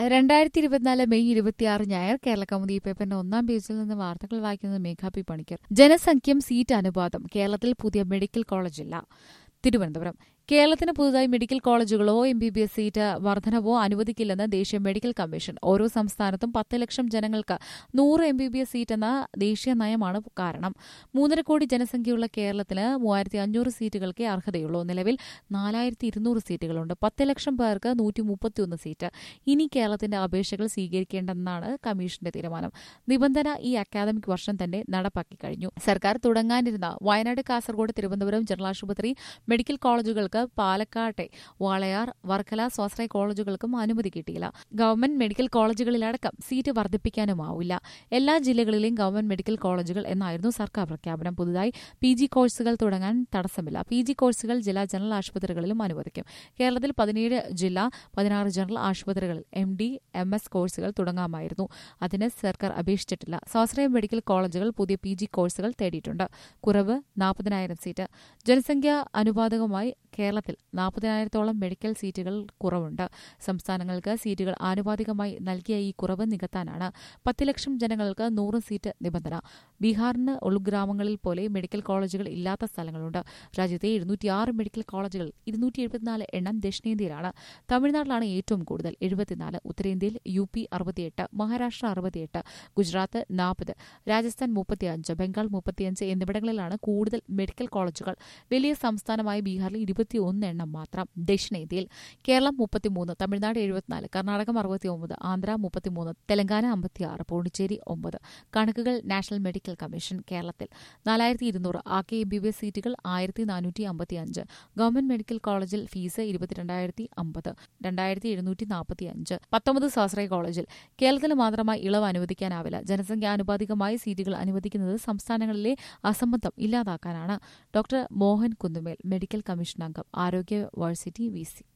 രണ്ടായിരത്തി ഇരുപത്തിനാല് മെയ് ഇരുപത്തിയാറ് ഞായർ കേരള കൗമുദി പേപ്പറിന്റെ ഒന്നാം പേജിൽ നിന്ന് വാർത്തകൾ വായിക്കുന്നത് മേഘാ പി പണിക്കർ ജനസംഖ്യം സീറ്റ് അനുപാതം കേരളത്തിൽ പുതിയ മെഡിക്കൽ കോളേജില്ല തിരുവനന്തപുരം കേരളത്തിന് പുതുതായി മെഡിക്കൽ കോളേജുകളോ M B B S seat വർധനവോ അനുവദിക്കില്ലെന്ന് ദേശീയ മെഡിക്കൽ കമ്മീഷൻ ഓരോ സംസ്ഥാനത്തും പത്ത് ലക്ഷം ജനങ്ങൾക്ക് നൂറ് M B B S seat എന്ന ദേശീയ നയമാണ് കാരണം മൂന്നര കോടി ജനസംഖ്യയുള്ള കേരളത്തിന് മൂവായിരത്തി അഞ്ഞൂറ് സീറ്റുകൾക്കേ അർഹതയുള്ളൂ നിലവിൽ നാലായിരത്തി ഇരുന്നൂറ് സീറ്റുകളുണ്ട് പത്ത് ലക്ഷം പേർക്ക് നൂറ്റി മുപ്പത്തിയൊന്ന് സീറ്റ് ഇനി കേരളത്തിന്റെ അപേക്ഷകൾ സ്വീകരിക്കേണ്ടെന്നാണ് കമ്മീഷന്റെ തീരുമാനം നിബന്ധന ഈ അക്കാദമിക് വർഷം തന്നെ നടപ്പാക്കി കഴിഞ്ഞു സർക്കാർ തുടങ്ങാനിരുന്ന വയനാട് കാസർഗോഡ് തിരുവനന്തപുരം ജനറൽ ആശുപത്രി മെഡിക്കൽ കോളേജുകൾക്ക് പാലക്കാട്ടെ വാളയാർ വർക്കല സ്വാശ്രയ കോളേജുകൾക്കും അനുമതി കിട്ടിയില്ല ഗവൺമെന്റ് മെഡിക്കൽ കോളേജുകളിലടക്കം സീറ്റ് വർദ്ധിപ്പിക്കാനുമാവില്ല എല്ലാ ജില്ലകളിലെയും ഗവൺമെന്റ് മെഡിക്കൽ കോളേജുകൾ എന്നായിരുന്നു സർക്കാർ പ്രഖ്യാപനം പുതുതായി പി ജി കോഴ്സുകൾ തുടങ്ങാൻ തടസ്സമില്ല പി ജി കോഴ്സുകൾ ജില്ലാ ജനറൽ ആശുപത്രികളിലും അനുവദിക്കും കേരളത്തിൽ പതിനേഴ് ജില്ലാ പതിനാറ് ജനറൽ ആശുപത്രികളിൽ എം ഡി എം എസ് കോഴ്സുകൾ തുടങ്ങാമായിരുന്നു അതിന് സർക്കാർ അപേക്ഷിച്ചിട്ടില്ല സ്വാശ്രയ മെഡിക്കൽ കോളേജുകൾ പുതിയ പി ജി കോഴ്സുകൾ തേടിയിട്ടുണ്ട് കുറവ് നാൽപ്പതിനായിരം സീറ്റ് ജനസംഖ്യ അനുപാതകമായി കേരളത്തിൽ നാൽപ്പതിനായിരത്തോളം മെഡിക്കൽ സീറ്റുകൾ കുറവുണ്ട് സംസ്ഥാനങ്ങൾക്ക് സീറ്റുകൾ ആനുപാതികമായി നൽകിയ ഈ കുറവ് നികത്താനാണ് പത്ത് ലക്ഷം ജനങ്ങൾക്ക് നൂറ് സീറ്റ് നിബന്ധന ബീഹാറിന് ഉൾഗ്രാമങ്ങളിൽ പോലെ മെഡിക്കൽ കോളേജുകൾ ഇല്ലാത്ത സ്ഥലങ്ങളുണ്ട് രാജ്യത്തെ ഇരുന്നൂറ്റിയാറ് മെഡിക്കൽ കോളേജുകൾ ഇരുന്നൂറ്റി എഴുപത്തിനാല് എണ്ണം ദക്ഷിണേന്ത്യയിലാണ് തമിഴ്നാട്ടിലാണ് ഏറ്റവും കൂടുതൽ എഴുപത്തിനാല് ഉത്തരേന്ത്യയിൽ യു പി അറുപത്തിയെട്ട് മഹാരാഷ്ട്ര അറുപത്തിയെട്ട് ഗുജറാത്ത് നാൽപ്പത് രാജസ്ഥാൻ മുപ്പത്തിയഞ്ച് ബംഗാൾ മുപ്പത്തിയഞ്ച് എന്നിവിടങ്ങളിലാണ് കൂടുതൽ മെഡിക്കൽ കോളേജുകൾ വലിയ സംസ്ഥാനമായ ബീഹാറിൽ ഇരുപത്തിയൊന്ന് എണ്ണം മാത്രം ദക്ഷിണേന്ത്യയിൽ കേരളം മുപ്പത്തിമൂന്ന് തമിഴ്നാട് എഴുപത്തിനാല് കർണാടകം അറുപത്തിയൊമ്പത് ആന്ധ്ര മുപ്പത്തിമൂന്ന് തെലങ്കാന അമ്പത്തിയാറ് പോണ്ടിച്ചേരി ഒമ്പത് കണക്കുകൾ നാഷണൽ മെഡിക്കൽ കമ്മീഷൻ കേരളത്തിൽ നാലായിരത്തി ഇരുന്നൂറ് ആകെ എം ബി ബി എസ് സീറ്റുകൾ ആയിരത്തി നാനൂറ്റി അമ്പത്തിയഞ്ച് ഗവൺമെന്റ് മെഡിക്കൽ കോളേജിൽ ഫീസ് ഇരുപത്തിരണ്ടായിരത്തി അമ്പത് രണ്ടായിരത്തി എഴുന്നൂറ്റി നാൽപ്പത്തി അഞ്ച് പത്തൊമ്പത് സ്വാശ്രയ കോളേജിൽ കേരളത്തിൽ മാത്രമായി ഇളവ് അനുവദിക്കാനാവില്ല ജനസംഖ്യാനുപാതികമായി സീറ്റുകൾ അനുവദിക്കുന്നത് സംസ്ഥാനങ്ങളിലെ അസംബന്ധം ഇല്ലാതാക്കാനാണ് doctor Mohan Kunnummal medical commission അംഗം ആരോഗ്യ യൂണിവേഴ്സിറ്റി വി സി